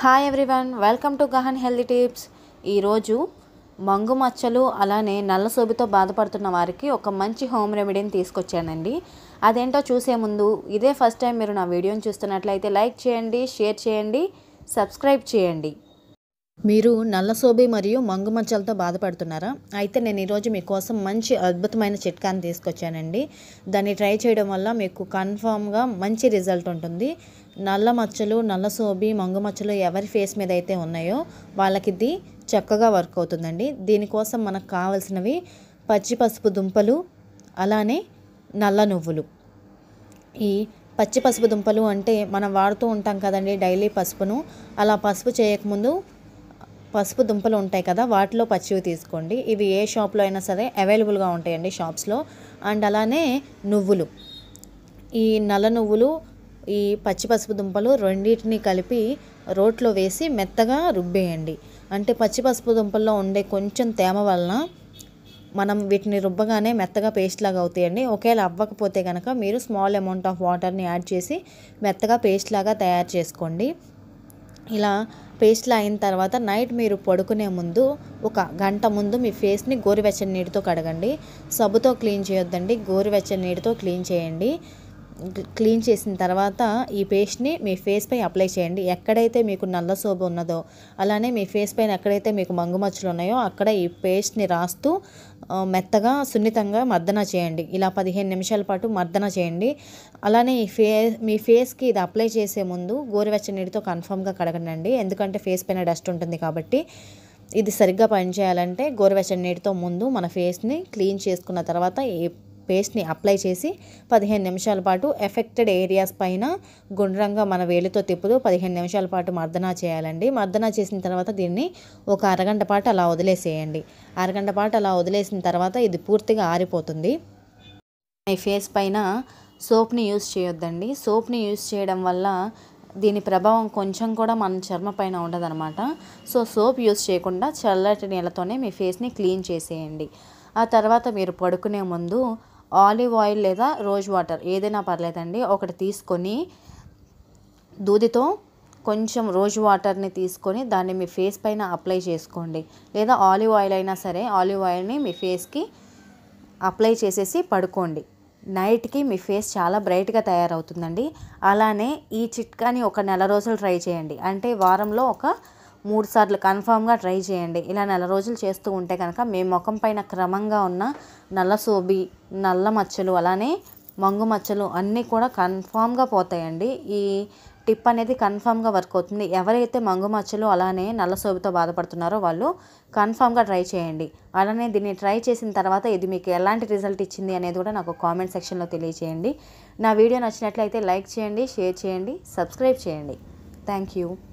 hi everyone welcome to Gahan healthy tips ఈరోజు మంగు మచ్చలు అలానే నల్ల సోబితో బాధపడుతున్న వారికి ఒక మంచి హోమ్ రెమెడీని తీసుకొచ్చానండి అదేంటో చూసే ముందు ఇదే ఫస్ట్ టైం మీరు నా వీడియోని చూస్తున్నట్లయితే లైక్ చేయండి షేర్ చేయండి సబ్స్క్రైబ్ చేయండి మీరు నల్ల సోబి మరియు మంగు మచ్చలతో బాధపడుతున్నారా అయితే నేను ఈరోజు మీకోసం మంచి అద్భుతమైన చిట్కాని తీసుకొచ్చానండి దాన్ని ట్రై చేయడం వల్ల మీకు కన్ఫామ్గా మంచి రిజల్ట్ ఉంటుంది నల్ల మచ్చలు నల్ల సోబి మంగు మచ్చలు ఎవరి ఫేస్ మీద అయితే ఉన్నాయో వాళ్ళకి ఇది చక్కగా వర్క్ అవుతుందండి దీనికోసం మనకు కావాల్సినవి పచ్చి పసుపు దుంపలు అలానే నల్ల నువ్వులు ఈ పచ్చి పసుపు దుంపలు అంటే మనం వాడుతూ ఉంటాం కదండి డైలీ పసుపును అలా పసుపు చేయకముందు పసుపు దుంపలు ఉంటాయి కదా వాటిలో పచ్చివి తీసుకోండి ఇవి ఏ షాప్లో అయినా సరే అవైలబుల్గా ఉంటాయండి షాప్స్లో అండ్ అలానే నువ్వులు ఈ నల్ల నువ్వులు ఈ పచ్చి పసుపు దుంపలు రెండింటిని కలిపి రోట్లో వేసి మెత్తగా రుబ్బేయండి అంటే పచ్చి పసుపు దుంపల్లో ఉండే కొంచెం తేమ వలన మనం వీటిని రుబ్బగానే మెత్తగా పేస్ట్ లాగా అవుతాయండి ఒకవేళ అవ్వకపోతే కనుక మీరు స్మాల్ అమౌంట్ ఆఫ్ వాటర్ని యాడ్ చేసి మెత్తగా పేస్ట్ లాగా తయారు చేసుకోండి ఇలా పేస్ట్లా అయిన తర్వాత నైట్ మీరు పడుకునే ముందు ఒక గంట ముందు మీ ఫేస్ని గోరువెచ్చని నీటితో కడగండి సబ్బుతో క్లీన్ చేయొద్దండి గోరువెచ్చని నీటితో క్లీన్ చేయండి క్లీన్ చేసిన తర్వాత ఈ పేస్ట్ని మీ ఫేస్ పై అప్లై చేయండి ఎక్కడైతే మీకు నల్ల సోపు ఉన్నదో అలానే మీ ఫేస్ పైన ఎక్కడైతే మీకు మంగుమచ్చలు ఉన్నాయో అక్కడ ఈ పేస్ట్ని రాస్తూ మెత్తగా సున్నితంగా మర్దన చేయండి ఇలా పదిహేను నిమిషాల పాటు మర్దన చేయండి అలానే ఈ ఫే మీ ఫేస్కి ఇది అప్లై చేసే ముందు గోరువెచ్చని నీటితో కన్ఫామ్గా కడగండి ఎందుకంటే ఫేస్ పైన డస్ట్ ఉంటుంది కాబట్టి ఇది సరిగ్గా పనిచేయాలంటే గోరువెచ్చని నీటితో ముందు మన ఫేస్ని క్లీన్ చేసుకున్న తర్వాత ఈ పేస్ట్ని అప్లై చేసి పదిహేను నిమిషాల పాటు ఎఫెక్టెడ్ ఏరియాస్ పైన గుండ్రంగా మన వేలితో తిప్పుతూ పదిహేను నిమిషాల పాటు మర్దనా చేయాలండి మర్దనా చేసిన తర్వాత దీన్ని ఒక అరగంట పాటు అలా వదిలేసేయండి అరగంట పాటు అలా వదిలేసిన తర్వాత ఇది పూర్తిగా ఆరిపోతుంది మీ ఫేస్ పైన సోప్ని యూస్ చేయొద్దండి సోప్ని యూస్ చేయడం వల్ల దీని ప్రభావం కొంచెం కూడా మన చర్మ పైన ఉండదన్నమాట సో సోప్ యూస్ చేయకుండా చల్లటి నీళ్ళతోనే మీ ఫేస్ని క్లీన్ చేసేయండి ఆ తర్వాత మీరు పడుకునే ముందు ఆలివ్ ఆయిల్ లేదా రోజ్ వాటర్ ఏదైనా పర్లేదండి ఒకటి తీసుకొని దూదితో కొంచెం రోజ్ వాటర్ని తీసుకొని దాన్ని మీ ఫేస్ పైన అప్లై చేసుకోండి లేదా ఆలివ్ ఆయిల్ అయినా సరే ఆలివ్ ఆయిల్ని మీ ఫేస్కి అప్లై చేసేసి పడుకోండి నైట్కి మీ ఫేస్ చాలా బ్రైట్గా తయారవుతుందండి అలానే ఈ చిట్కాని ఒక నెల రోజులు ట్రై చేయండి అంటే వారంలో ఒక మూడు సార్లు కన్ఫామ్గా ట్రై చేయండి ఇలా నెల రోజులు చేస్తూ ఉంటే కనుక మీ ముఖం పైన క్రమంగా ఉన్న నల్ల సోబి నల్ల మచ్చలు అలానే మంగు మచ్చలు అన్నీ కూడా కన్ఫామ్గా పోతాయండి ఈ టిప్ అనేది కన్ఫామ్గా వర్క్ అవుతుంది ఎవరైతే మంగు మచ్చలు అలానే నల్ల సోబితో బాధపడుతున్నారో వాళ్ళు కన్ఫామ్గా ట్రై చేయండి అలానే దీన్ని ట్రై చేసిన తర్వాత ఇది మీకు ఎలాంటి రిజల్ట్ ఇచ్చింది అనేది కూడా నాకు కామెంట్ సెక్షన్లో తెలియచేయండి నా వీడియో నచ్చినట్లయితే లైక్ చేయండి షేర్ చేయండి సబ్స్క్రైబ్ చేయండి థ్యాంక్ యూ